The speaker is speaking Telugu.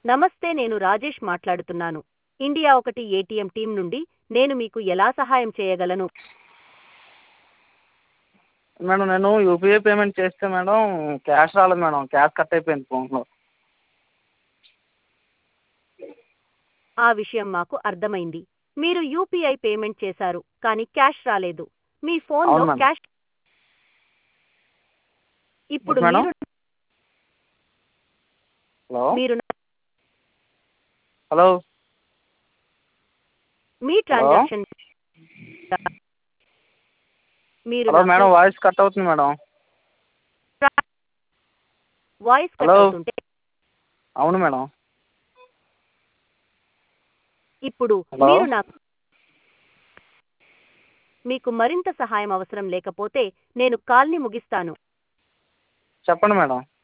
నమస్తే నేను రాజేష్ మాట్లాడుతున్నాను ఇండియా ఒకటి ఏటీఎం టీం నుండి నేను మీకు ఎలా సహాయం చేయగలను మేడం నేను యూపీఐ పేమెంట్ చేస్తే మేడం క్యాష్ రాలేదు మేడం క్యాష్ కట్ అయిపోయింది ఫోన్లో ఆ విషయం మాకు అర్థమైంది మీరు యూపీఐ పేమెంట్ చేశారు కానీ క్యాష్ రాలేదు మీ ఫోన్లో అవును మేడం. క్యాష్ ఇప్పుడు మేడం? మీరు హలో మీరు నా- హలో మీ ట్రాన్సాక్షన్ మీరు హలో నాకు మేడం వాయిస్ కట్ అవుతుంది మేడం వాయిస్ కట్ హలో. అవుతుంటే అవును మేడం ఇప్పుడు హలో. మీరు నాకు మీకు మరింత సహాయం అవసరం లేకపోతే నేను కాల్ని ముగిస్తాను చెప్పండి మేడం